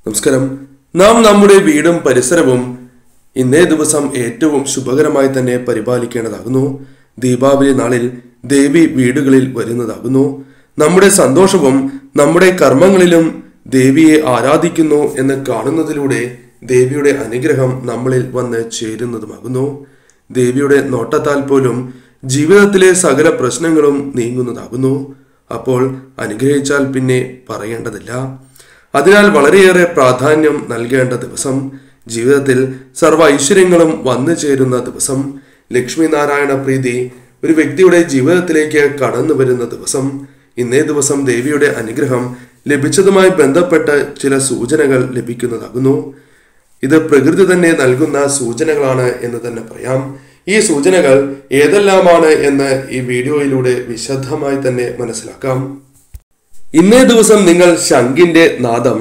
നമസ്കാരം നാം നമ്മുടെ വീടും പരിസരവും ഇന്നേ ദിവസം ഏറ്റവും ശുഭകരമായി തന്നെ പരിപാലിക്കേണ്ടതാകുന്നു ദീപാവലി നാളിൽ ദേവി വീടുകളിൽ വരുന്നതാകുന്നു നമ്മുടെ സന്തോഷവും നമ്മുടെ കർമ്മങ്ങളിലും ദേവിയെ ആരാധിക്കുന്നു എന്ന് കാണുന്നതിലൂടെ ദേവിയുടെ അനുഗ്രഹം നമ്മളിൽ വന്ന് ചേരുന്നതുമാകുന്നു ദേവിയുടെ നോട്ടത്താൽ പോലും ജീവിതത്തിലെ സകല പ്രശ്നങ്ങളും നീങ്ങുന്നതാകുന്നു അപ്പോൾ അനുഗ്രഹിച്ചാൽ പിന്നെ പറയേണ്ടതില്ല അതിനാൽ വളരെയേറെ പ്രാധാന്യം നൽകേണ്ട ദിവസം ജീവിതത്തിൽ സർവ്വ ഐശ്വര്യങ്ങളും വന്നു ചേരുന്ന ദിവസം ലക്ഷ്മി നാരായണ പ്രീതി ഒരു വ്യക്തിയുടെ ജീവിതത്തിലേക്ക് കടന്നു വരുന്ന ദിവസം ഇന്നേ ദിവസം ദേവിയുടെ അനുഗ്രഹം ലഭിച്ചതുമായി ബന്ധപ്പെട്ട് ചില സൂചനകൾ ലഭിക്കുന്നതാകുന്നു ഇത് പ്രകൃതി തന്നെ നൽകുന്ന സൂചനകളാണ് എന്ന് തന്നെ പറയാം ഈ സൂചനകൾ ഏതെല്ലാമാണ് എന്ന് ഈ വീഡിയോയിലൂടെ വിശദമായി തന്നെ മനസ്സിലാക്കാം ഇന്നേ ദിവസം നിങ്ങൾ ശംഖിന്റെ നാദം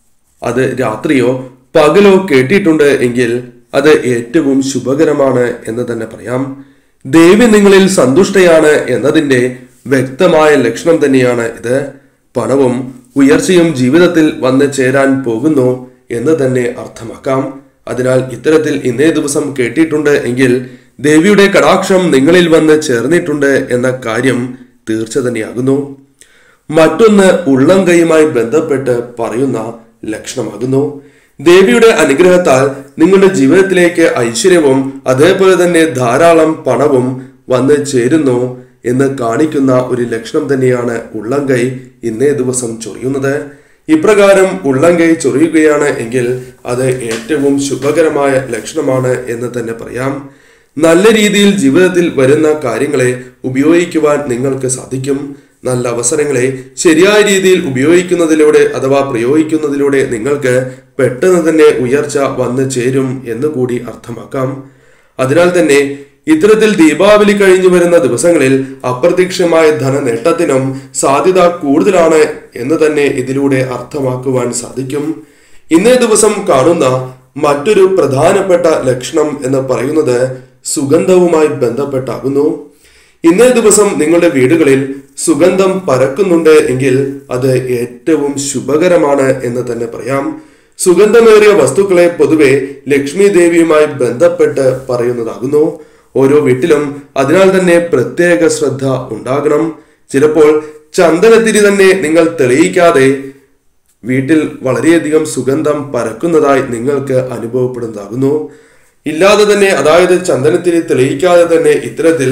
അത് രാത്രിയോ പകലോ കേട്ടിട്ടുണ്ട് എങ്കിൽ അത് ഏറ്റവും ശുഭകരമാണ് എന്ന് തന്നെ പറയാം ദേവി നിങ്ങളിൽ സന്തുഷ്ടയാണ് എന്നതിന്റെ വ്യക്തമായ ലക്ഷണം തന്നെയാണ് ഇത് പണവും ഉയർച്ചയും ജീവിതത്തിൽ വന്ന് ചേരാൻ പോകുന്നു എന്ന് തന്നെ അർത്ഥമാക്കാം അതിനാൽ ഇത്തരത്തിൽ ഇന്നേ ദിവസം കേട്ടിട്ടുണ്ട് എങ്കിൽ ദേവിയുടെ കടാക്ഷം നിങ്ങളിൽ വന്ന് ചേർന്നിട്ടുണ്ട് എന്ന കാര്യം തീർച്ച തന്നെയാകുന്നു മറ്റൊന്ന് ഉള്ളം കൈയുമായി ബന്ധപ്പെട്ട് പറയുന്ന ലക്ഷണമാകുന്നു ദേവിയുടെ അനുഗ്രഹത്താൽ നിങ്ങളുടെ ജീവിതത്തിലേക്ക് ഐശ്വര്യവും അതേപോലെ തന്നെ ധാരാളം പണവും വന്ന് ചേരുന്നു എന്ന് കാണിക്കുന്ന ഒരു ലക്ഷണം തന്നെയാണ് ഉള്ളംകൈ ഇന്നേ ദിവസം ചൊറിയുന്നത് ഇപ്രകാരം ഉള്ളംകൈ ചൊറിയുകയാണ് എങ്കിൽ അത് ഏറ്റവും ശുഭകരമായ ലക്ഷണമാണ് എന്ന് തന്നെ പറയാം നല്ല രീതിയിൽ ജീവിതത്തിൽ വരുന്ന കാര്യങ്ങളെ ഉപയോഗിക്കുവാൻ നിങ്ങൾക്ക് സാധിക്കും നല്ല അവസരങ്ങളെ ശരിയായ രീതിയിൽ ഉപയോഗിക്കുന്നതിലൂടെ അഥവാ പ്രയോഗിക്കുന്നതിലൂടെ നിങ്ങൾക്ക് പെട്ടെന്ന് തന്നെ ഉയർച്ച വന്നു ചേരും എന്ന് കൂടി അർത്ഥമാക്കാം അതിനാൽ തന്നെ ഇത്തരത്തിൽ ദീപാവലി കഴിഞ്ഞു വരുന്ന ദിവസങ്ങളിൽ അപ്രത്യക്ഷമായ ധനനേട്ടത്തിനും സാധ്യത കൂടുതലാണ് എന്ന് തന്നെ ഇതിലൂടെ അർത്ഥമാക്കുവാൻ സാധിക്കും ഇന്നേ ദിവസം കാണുന്ന മറ്റൊരു പ്രധാനപ്പെട്ട ലക്ഷണം എന്ന് പറയുന്നത് സുഗന്ധവുമായി ബന്ധപ്പെട്ടാകുന്നു ഇന്നേ ദിവസം നിങ്ങളുടെ വീടുകളിൽ സുഗന്ധം പരക്കുന്നുണ്ട് എങ്കിൽ അത് ഏറ്റവും ശുഭകരമാണ് എന്ന് തന്നെ പറയാം സുഗന്ധമേറിയ വസ്തുക്കളെ പൊതുവെ ലക്ഷ്മി ദേവിയുമായി ബന്ധപ്പെട്ട് പറയുന്നതാകുന്നു ഓരോ വീട്ടിലും അതിനാൽ തന്നെ പ്രത്യേക ശ്രദ്ധ ഉണ്ടാകണം ചിലപ്പോൾ ചന്ദനത്തിരി തന്നെ നിങ്ങൾ തെളിയിക്കാതെ വീട്ടിൽ വളരെയധികം സുഗന്ധം പരക്കുന്നതായി നിങ്ങൾക്ക് അനുഭവപ്പെടുന്നതാകുന്നു ഇല്ലാതെ തന്നെ അതായത് ചന്ദനത്തിരി തെളിയിക്കാതെ തന്നെ ഇത്തരത്തിൽ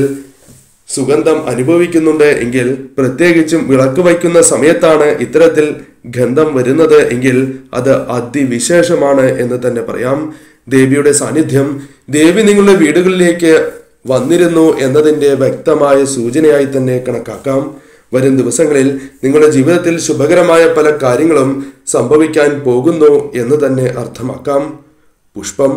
സുഗന്ധം അനുഭവിക്കുന്നുണ്ട് എങ്കിൽ പ്രത്യേകിച്ചും വിളക്ക് വയ്ക്കുന്ന സമയത്താണ് ഇത്തരത്തിൽ ഗന്ധം വരുന്നത് എങ്കിൽ അത് അതിവിശേഷമാണ് എന്ന് തന്നെ പറയാം ദേവിയുടെ സാന്നിധ്യം ദേവി നിങ്ങളുടെ വീടുകളിലേക്ക് വന്നിരുന്നു എന്നതിന്റെ വ്യക്തമായ സൂചനയായി തന്നെ കണക്കാക്കാം വരും ദിവസങ്ങളിൽ നിങ്ങളുടെ ജീവിതത്തിൽ ശുഭകരമായ പല കാര്യങ്ങളും സംഭവിക്കാൻ പോകുന്നു എന്ന് തന്നെ അർത്ഥമാക്കാം പുഷ്പം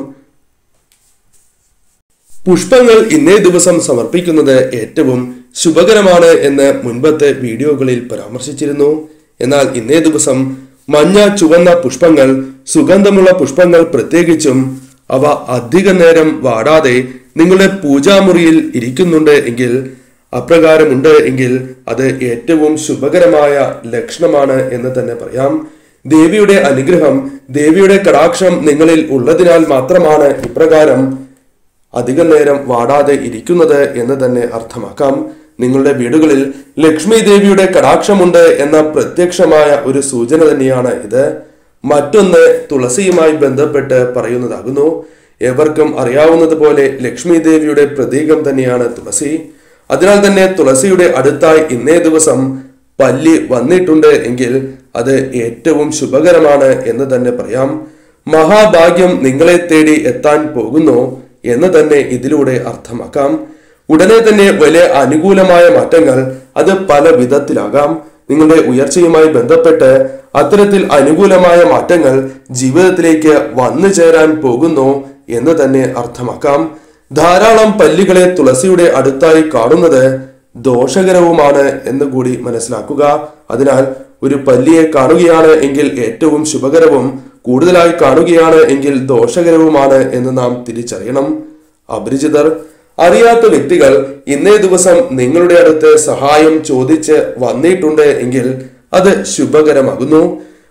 പുഷ്പങ്ങൾ ഇന്നേ ദിവസം സമർപ്പിക്കുന്നത് ഏറ്റവും ശുഭകരമാണ് എന്ന് മുൻപത്തെ വീഡിയോകളിൽ പരാമർശിച്ചിരുന്നു എന്നാൽ ഇന്നേ ദിവസം മഞ്ഞ ചുവന്ന പുഷ്പങ്ങൾ സുഗന്ധമുള്ള പുഷ്പങ്ങൾ പ്രത്യേകിച്ചും അവ അധിക നേരം വാടാതെ നിങ്ങളുടെ പൂജാമുറിയിൽ ഇരിക്കുന്നുണ്ട് എങ്കിൽ അപ്രകാരമുണ്ട് എങ്കിൽ അത് ഏറ്റവും ശുഭകരമായ ലക്ഷണമാണ് എന്ന് തന്നെ പറയാം ദേവിയുടെ അനുഗ്രഹം ദേവിയുടെ കടാക്ഷം നിങ്ങളിൽ ഉള്ളതിനാൽ മാത്രമാണ് ഇപ്രകാരം അധിക നേരം വാടാതെ ഇരിക്കുന്നത് എന്ന് തന്നെ അർത്ഥമാക്കാം നിങ്ങളുടെ വീടുകളിൽ ലക്ഷ്മി ദേവിയുടെ കടാക്ഷമുണ്ട് എന്ന പ്രത്യക്ഷമായ ഒരു സൂചന തന്നെയാണ് ഇത് മറ്റൊന്ന് തുളസിയുമായി ബന്ധപ്പെട്ട് പറയുന്നതാകുന്നു എവർക്കും അറിയാവുന്നതുപോലെ ലക്ഷ്മി ദേവിയുടെ പ്രതീകം തന്നെയാണ് തുളസി അതിനാൽ തന്നെ തുളസിയുടെ അടുത്തായി ഇന്നേ ദിവസം പല്ലി വന്നിട്ടുണ്ട് എങ്കിൽ അത് ഏറ്റവും ശുഭകരമാണ് എന്ന് തന്നെ പറയാം മഹാഭാഗ്യം നിങ്ങളെ തേടി എത്താൻ പോകുന്നു എന്ന് തന്നെ ഇതിലൂടെ അർത്ഥമാക്കാം ഉടനെ തന്നെ വലിയ അനുകൂലമായ മാറ്റങ്ങൾ അത് പല വിധത്തിലാകാം നിങ്ങളുടെ ഉയർച്ചയുമായി ബന്ധപ്പെട്ട് അത്തരത്തിൽ അനുകൂലമായ മാറ്റങ്ങൾ ജീവിതത്തിലേക്ക് വന്നു ചേരാൻ പോകുന്നു എന്ന് തന്നെ അർത്ഥമാക്കാം ധാരാളം പല്ലികളെ തുളസിയുടെ അടുത്തായി കാണുന്നത് ദോഷകരവുമാണ് എന്ന് കൂടി മനസ്സിലാക്കുക അതിനാൽ ഒരു പല്ലിയെ കാണുകയാണ് എങ്കിൽ ഏറ്റവും ശുഭകരവും കൂടുതലായി കാണുകയാണ് എങ്കിൽ ദോഷകരവുമാണ് എന്ന് നാം തിരിച്ചറിയണം അപരിചിതർ അറിയാത്ത വ്യക്തികൾ ഇന്നേ ദിവസം നിങ്ങളുടെ അടുത്ത് സഹായം ചോദിച്ച് വന്നിട്ടുണ്ട് എങ്കിൽ അത് ശുഭകരമാകുന്നു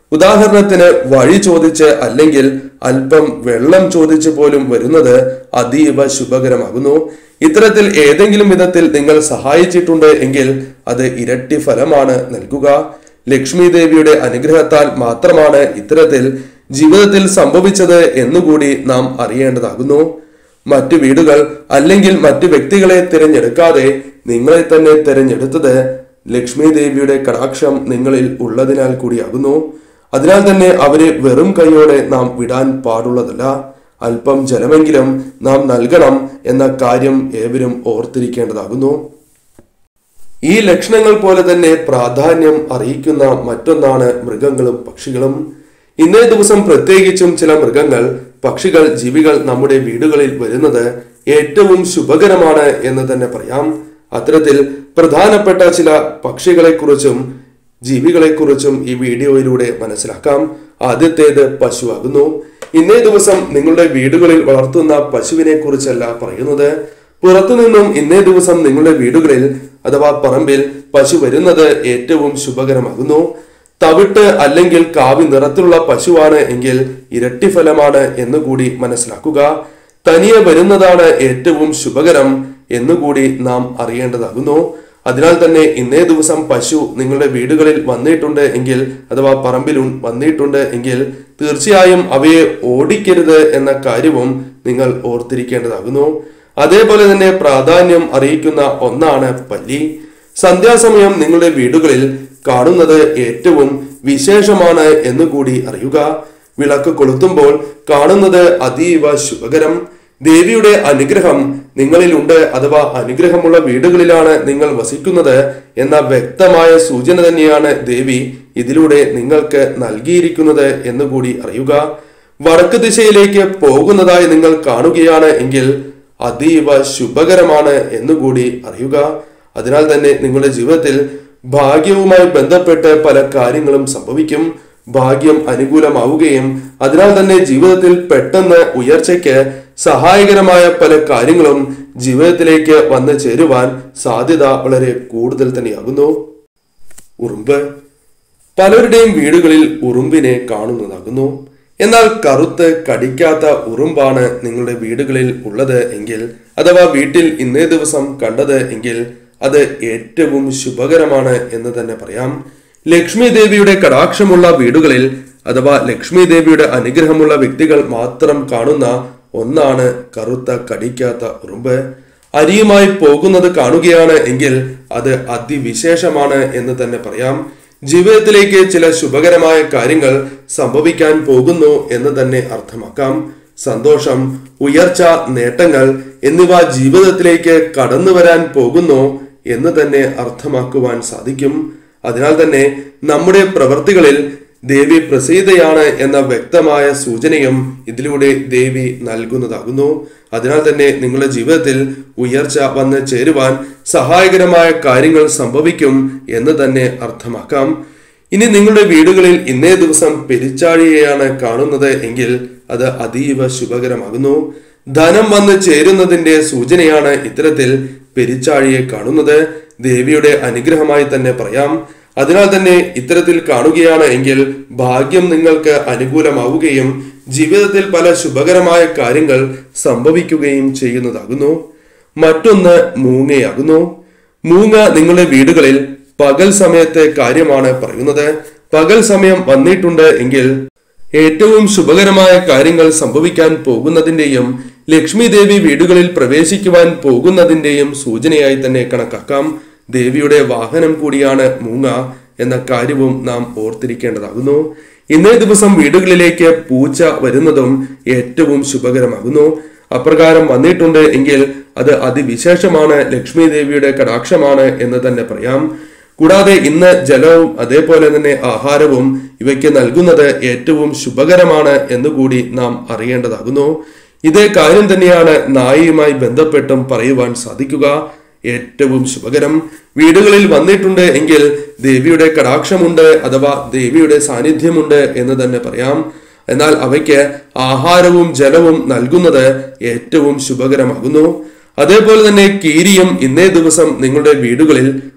ഉദാഹരണത്തിന് വഴി ചോദിച്ച് അല്ലെങ്കിൽ അല്പം വെള്ളം ചോദിച്ച് പോലും വരുന്നത് അതീവ ശുഭകരമാകുന്നു ഇത്തരത്തിൽ ഏതെങ്കിലും വിധത്തിൽ നിങ്ങൾ സഹായിച്ചിട്ടുണ്ട് എങ്കിൽ അത് ഇരട്ടി ഫലമാണ് നൽകുക ലക്ഷ്മി ദേവിയുടെ അനുഗ്രഹത്താൽ മാത്രമാണ് ഇത്തരത്തിൽ ജീവിതത്തിൽ സംഭവിച്ചത് എന്നുകൂടി നാം അറിയേണ്ടതാകുന്നു മറ്റു വീടുകൾ അല്ലെങ്കിൽ മറ്റു വ്യക്തികളെ തിരഞ്ഞെടുക്കാതെ നിങ്ങളെ തന്നെ തിരഞ്ഞെടുത്തത് ലക്ഷ്മി ദേവിയുടെ കടാക്ഷം നിങ്ങളിൽ ഉള്ളതിനാൽ കൂടിയാകുന്നു അതിനാൽ തന്നെ അവരെ വെറും കൈയോടെ നാം വിടാൻ പാടുള്ളതല്ല അല്പം ജലമെങ്കിലും നാം നൽകണം എന്ന കാര്യം ഏവരും ഓർത്തിരിക്കേണ്ടതാകുന്നു ഈ ലക്ഷണങ്ങൾ പോലെ തന്നെ പ്രാധാന്യം അറിയിക്കുന്ന മറ്റൊന്നാണ് മൃഗങ്ങളും പക്ഷികളും ഇന്നേ ദിവസം പ്രത്യേകിച്ചും ചില മൃഗങ്ങൾ പക്ഷികൾ ജീവികൾ നമ്മുടെ വീടുകളിൽ വരുന്നത് ഏറ്റവും ശുഭകരമാണ് എന്ന് തന്നെ പറയാം അത്തരത്തിൽ പ്രധാനപ്പെട്ട ചില പക്ഷികളെക്കുറിച്ചും ജീവികളെക്കുറിച്ചും ഈ വീഡിയോയിലൂടെ മനസ്സിലാക്കാം ആദ്യത്തേത് പശുവാകുന്നു ഇന്നേ ദിവസം നിങ്ങളുടെ വീടുകളിൽ വളർത്തുന്ന പശുവിനെ കുറിച്ചല്ല പറയുന്നത് പുറത്തുനിന്നും ഇന്നേ ദിവസം നിങ്ങളുടെ വീടുകളിൽ അഥവാ പറമ്പിൽ പശു വരുന്നത് ഏറ്റവും ശുഭകരമാകുന്നു തവിട്ട് അല്ലെങ്കിൽ കാവി നിറത്തിലുള്ള പശുവാണ് എങ്കിൽ ഇരട്ടി ഫലമാണ് എന്നുകൂടി മനസ്സിലാക്കുക തനിയെ വരുന്നതാണ് ഏറ്റവും ശുഭകരം എന്നുകൂടി നാം അറിയേണ്ടതാകുന്നു അതിനാൽ തന്നെ ഇന്നേ ദിവസം പശു നിങ്ങളുടെ വീടുകളിൽ വന്നിട്ടുണ്ട് എങ്കിൽ അഥവാ പറമ്പിൽ ഉൺ- വന്നിട്ടുണ്ട് എങ്കിൽ തീർച്ചയായും അവയെ ഓടിക്കരുത് എന്ന കാര്യവും നിങ്ങൾ ഓർത്തിരിക്കേണ്ടതാകുന്നു അതേപോലെ തന്നെ പ്രാധാന്യം അറിയിക്കുന്ന ഒന്നാണ് പല്ലി സന്ധ്യാസമയം നിങ്ങളുടെ വീടുകളിൽ കാണുന്നത് ഏറ്റവും വിശേഷമാണ് എന്നുകൂടി അറിയുക വിളക്ക് കൊളുത്തുമ്പോൾ കാണുന്നത് അതീവ ശുഭകരം ദേവിയുടെ അനുഗ്രഹം നിങ്ങളിലുണ്ട് അഥവാ അനുഗ്രഹമുള്ള വീടുകളിലാണ് നിങ്ങൾ വസിക്കുന്നത് എന്ന വ്യക്തമായ സൂചന തന്നെയാണ് ദേവി ഇതിലൂടെ നിങ്ങൾക്ക് നൽകിയിരിക്കുന്നത് എന്നുകൂടി അറിയുക വടക്ക് ദിശയിലേക്ക് പോകുന്നതായി നിങ്ങൾ കാണുകയാണ് എങ്കിൽ അതീവ ശുഭകരമാണ് എന്നുകൂടി അറിയുക അതിനാൽ തന്നെ നിങ്ങളുടെ ജീവിതത്തിൽ ഭാഗ്യവുമായി ബന്ധപ്പെട്ട് പല കാര്യങ്ങളും സംഭവിക്കും ഭാഗ്യം അനുകൂലമാവുകയും അതിനാൽ തന്നെ ജീവിതത്തിൽ പെട്ടെന്ന് ഉയർച്ചയ്ക്ക് സഹായകരമായ പല കാര്യങ്ങളും ജീവിതത്തിലേക്ക് വന്നു ചേരുവാൻ സാധ്യത വളരെ കൂടുതൽ തന്നെയാകുന്നു ഉറുമ്പ് പലരുടെയും വീടുകളിൽ ഉറുമ്പിനെ കാണുന്നതാകുന്നു എന്നാൽ കറുത്ത് കടിക്കാത്ത ഉറുമ്പാണ് നിങ്ങളുടെ വീടുകളിൽ ഉള്ളത് എങ്കിൽ അഥവാ വീട്ടിൽ ഇന്നേ ദിവസം കണ്ടത് എങ്കിൽ അത് ഏറ്റവും ശുഭകരമാണ് എന്ന് തന്നെ പറയാം ലക്ഷ്മി ദേവിയുടെ കടാക്ഷമുള്ള വീടുകളിൽ അഥവാ ലക്ഷ്മി ദേവിയുടെ അനുഗ്രഹമുള്ള വ്യക്തികൾ മാത്രം കാണുന്ന ഒന്നാണ് കറുത്ത കടിക്കാത്ത ഉറുമ്പ് അരിയുമായി പോകുന്നത് കാണുകയാണ് എങ്കിൽ അത് അതിവിശേഷമാണ് എന്ന് തന്നെ പറയാം ജീവിതത്തിലേക്ക് ചില ശുഭകരമായ കാര്യങ്ങൾ സംഭവിക്കാൻ പോകുന്നു എന്ന് തന്നെ അർത്ഥമാക്കാം സന്തോഷം ഉയർച്ച നേട്ടങ്ങൾ എന്നിവ ജീവിതത്തിലേക്ക് കടന്നു വരാൻ പോകുന്നു എന്ന് തന്നെ അർത്ഥമാക്കുവാൻ സാധിക്കും അതിനാൽ തന്നെ നമ്മുടെ പ്രവർത്തികളിൽ ദേവി പ്രസീതയാണ് എന്ന വ്യക്തമായ സൂചനയും ഇതിലൂടെ ദേവി നൽകുന്നതാകുന്നു അതിനാൽ തന്നെ നിങ്ങളുടെ ജീവിതത്തിൽ ഉയർച്ച വന്ന് ചേരുവാൻ സഹായകരമായ കാര്യങ്ങൾ സംഭവിക്കും എന്ന് തന്നെ അർത്ഥമാക്കാം ഇനി നിങ്ങളുടെ വീടുകളിൽ ഇന്നേ ദിവസം പെരിച്ചാഴിയെയാണ് കാണുന്നത് എങ്കിൽ അത് അതീവ ശുഭകരമാകുന്നു ധനം വന്ന് ചേരുന്നതിന്റെ സൂചനയാണ് ഇത്തരത്തിൽ പെരിച്ചാഴിയെ കാണുന്നത് ദേവിയുടെ അനുഗ്രഹമായി തന്നെ പറയാം അതിനാൽ തന്നെ ഇത്തരത്തിൽ കാണുകയാണ് എങ്കിൽ ഭാഗ്യം നിങ്ങൾക്ക് അനുകൂലമാവുകയും ജീവിതത്തിൽ പല ശുഭകരമായ കാര്യങ്ങൾ സംഭവിക്കുകയും ചെയ്യുന്നതാകുന്നു മറ്റൊന്ന് മൂങ്ങയാകുന്നു മൂങ്ങ നിങ്ങളുടെ വീടുകളിൽ പകൽ സമയത്തെ കാര്യമാണ് പറയുന്നത് പകൽ സമയം വന്നിട്ടുണ്ട് എങ്കിൽ ഏറ്റവും ശുഭകരമായ കാര്യങ്ങൾ സംഭവിക്കാൻ പോകുന്നതിന്റെയും ലക്ഷ്മി ദേവി വീടുകളിൽ പ്രവേശിക്കുവാൻ പോകുന്നതിന്റെയും സൂചനയായി തന്നെ കണക്കാക്കാം ദേവിയുടെ വാഹനം കൂടിയാണ് മൂങ്ങ എന്ന കാര്യവും നാം ഓർത്തിരിക്കേണ്ടതാകുന്നു ഇന്നേ ദിവസം വീടുകളിലേക്ക് പൂച്ച വരുന്നതും ഏറ്റവും ശുഭകരമാകുന്നു അപ്രകാരം വന്നിട്ടുണ്ട് എങ്കിൽ അത് അതിവിശേഷമാണ് ലക്ഷ്മി ദേവിയുടെ കടാക്ഷമാണ് എന്ന് തന്നെ പറയാം കൂടാതെ ഇന്ന് ജലവും അതേപോലെ തന്നെ ആഹാരവും ഇവയ്ക്ക് നൽകുന്നത് ഏറ്റവും ശുഭകരമാണ് എന്നുകൂടി നാം അറിയേണ്ടതാകുന്നു ഇതേ കാര്യം തന്നെയാണ് നായയുമായി ബന്ധപ്പെട്ടും പറയുവാൻ സാധിക്കുക ഏറ്റവും ശുഭകരം വീടുകളിൽ വന്നിട്ടുണ്ട് എങ്കിൽ ദേവിയുടെ കടാക്ഷമുണ്ട് അഥവാ ദേവിയുടെ സാന്നിധ്യമുണ്ട് എന്ന് തന്നെ പറയാം എന്നാൽ അവയ്ക്ക് ആഹാരവും ജലവും നൽകുന്നത് ഏറ്റവും ശുഭകരമാകുന്നു അതേപോലെ തന്നെ കീരിയും ഇന്നേ ദിവസം നിങ്ങളുടെ വീടുകളിൽ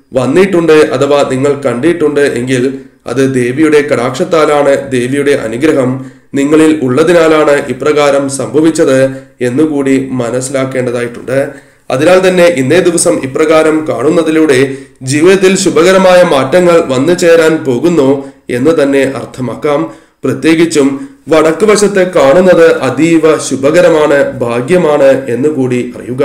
വന്നിട്ടുണ്ട് അഥവാ നിങ്ങൾ കണ്ടിട്ടുണ്ട് എങ്കിൽ അത് ദേവിയുടെ കടാക്ഷത്താലാണ് ദേവിയുടെ അനുഗ്രഹം നിങ്ങളിൽ ഉള്ളതിനാലാണ് ഇപ്രകാരം സംഭവിച്ചത് എന്നുകൂടി മനസ്സിലാക്കേണ്ടതായിട്ടുണ്ട് അതിനാൽ തന്നെ ഇന്നേ ദിവസം ഇപ്രകാരം കാണുന്നതിലൂടെ ജീവിതത്തിൽ ശുഭകരമായ മാറ്റങ്ങൾ വന്നു ചേരാൻ പോകുന്നു എന്ന് തന്നെ അർത്ഥമാക്കാം പ്രത്യേകിച്ചും വടക്ക് വശത്ത് കാണുന്നത് അതീവ ശുഭകരമാണ് ഭാഗ്യമാണ് എന്നുകൂടി അറിയുക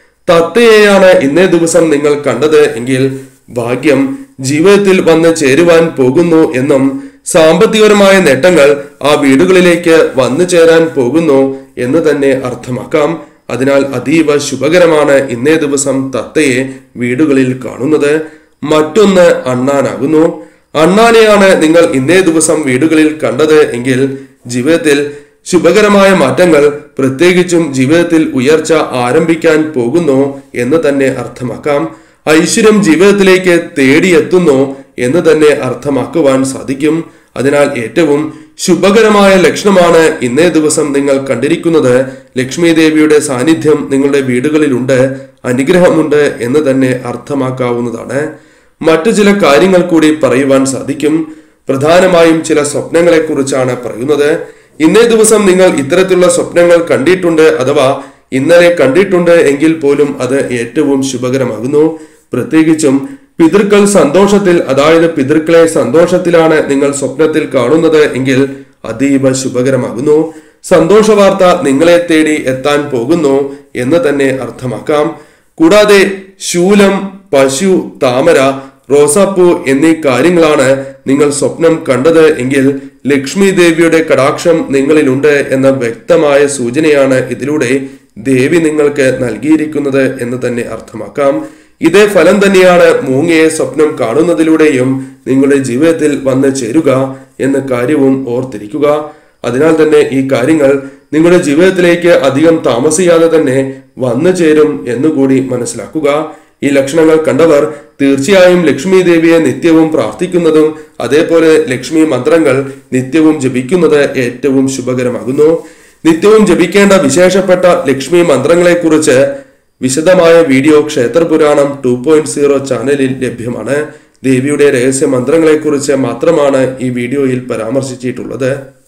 തത്തയെയാണ് ഇന്നേ ദിവസം നിങ്ങൾ കണ്ടത് എങ്കിൽ ഭാഗ്യം ജീവിതത്തിൽ വന്ന് ചേരുവാൻ പോകുന്നു എന്നും സാമ്പത്തികപരമായ നേട്ടങ്ങൾ ആ വീടുകളിലേക്ക് വന്നു ചേരാൻ പോകുന്നു എന്ന് തന്നെ അർത്ഥമാക്കാം അതിനാൽ അതീവ ശുഭകരമാണ് ഇന്നേ ദിവസം തത്തയെ വീടുകളിൽ കാണുന്നത് മറ്റൊന്ന് അണ്ണാനാകുന്നു അണ്ണാനെയാണ് നിങ്ങൾ ഇന്നേ ദിവസം വീടുകളിൽ കണ്ടത് എങ്കിൽ ജീവിതത്തിൽ ശുഭകരമായ മാറ്റങ്ങൾ പ്രത്യേകിച്ചും ജീവിതത്തിൽ ഉയർച്ച ആരംഭിക്കാൻ പോകുന്നു എന്ന് തന്നെ അർത്ഥമാക്കാം ഐശ്വര്യം ജീവിതത്തിലേക്ക് തേടിയെത്തുന്നു എന്ന് തന്നെ അർത്ഥമാക്കുവാൻ സാധിക്കും അതിനാൽ ഏറ്റവും ശുഭകരമായ ലക്ഷണമാണ് ഇന്നേ ദിവസം നിങ്ങൾ കണ്ടിരിക്കുന്നത് ലക്ഷ്മി ദേവിയുടെ സാന്നിധ്യം നിങ്ങളുടെ വീടുകളിലുണ്ട് അനുഗ്രഹമുണ്ട് എന്ന് തന്നെ അർത്ഥമാക്കാവുന്നതാണ് മറ്റു ചില കാര്യങ്ങൾ കൂടി പറയുവാൻ സാധിക്കും പ്രധാനമായും ചില സ്വപ്നങ്ങളെ കുറിച്ചാണ് പറയുന്നത് ഇന്നേ ദിവസം നിങ്ങൾ ഇത്തരത്തിലുള്ള സ്വപ്നങ്ങൾ കണ്ടിട്ടുണ്ട് അഥവാ ഇന്നലെ കണ്ടിട്ടുണ്ട് എങ്കിൽ പോലും അത് ഏറ്റവും ശുഭകരമാകുന്നു പ്രത്യേകിച്ചും പിതൃക്കൾ സന്തോഷത്തിൽ അതായത് പിതൃക്കളെ സന്തോഷത്തിലാണ് നിങ്ങൾ സ്വപ്നത്തിൽ കാണുന്നത് എങ്കിൽ അതീവ ശുഭകരമാകുന്നു സന്തോഷ വാർത്ത നിങ്ങളെ തേടി എത്താൻ പോകുന്നു എന്ന് തന്നെ അർത്ഥമാക്കാം കൂടാതെ ശൂലം പശു താമര റോസാപ്പൂ എന്നീ കാര്യങ്ങളാണ് നിങ്ങൾ സ്വപ്നം കണ്ടത് എങ്കിൽ ലക്ഷ്മി ദേവിയുടെ കടാക്ഷം നിങ്ങളിലുണ്ട് എന്ന വ്യക്തമായ സൂചനയാണ് ഇതിലൂടെ ദേവി നിങ്ങൾക്ക് നൽകിയിരിക്കുന്നത് എന്ന് തന്നെ അർത്ഥമാക്കാം ഇതേ ഫലം തന്നെയാണ് മൂങ്ങയെ സ്വപ്നം കാണുന്നതിലൂടെയും നിങ്ങളുടെ ജീവിതത്തിൽ വന്ന് ചേരുക എന്ന കാര്യവും ഓർത്തിരിക്കുക അതിനാൽ തന്നെ ഈ കാര്യങ്ങൾ നിങ്ങളുടെ ജീവിതത്തിലേക്ക് അധികം താമസിയാതെ തന്നെ വന്നു ചേരും എന്നുകൂടി മനസ്സിലാക്കുക ഈ ലക്ഷണങ്ങൾ കണ്ടവർ തീർച്ചയായും ലക്ഷ്മി ദേവിയെ നിത്യവും പ്രാർത്ഥിക്കുന്നതും അതേപോലെ ലക്ഷ്മി മന്ത്രങ്ങൾ നിത്യവും ജപിക്കുന്നത് ഏറ്റവും ശുഭകരമാകുന്നു നിത്യവും ജപിക്കേണ്ട വിശേഷപ്പെട്ട ലക്ഷ്മി മന്ത്രങ്ങളെക്കുറിച്ച് വിശദമായ വീഡിയോ ക്ഷേത്രപുരാണം ടു പോയിന്റ് സീറോ ചാനലിൽ ലഭ്യമാണ് ദേവിയുടെ രഹസ്യ മന്ത്രങ്ങളെക്കുറിച്ച് മാത്രമാണ് ഈ വീഡിയോയിൽ പരാമർശിച്ചിട്ടുള്ളത്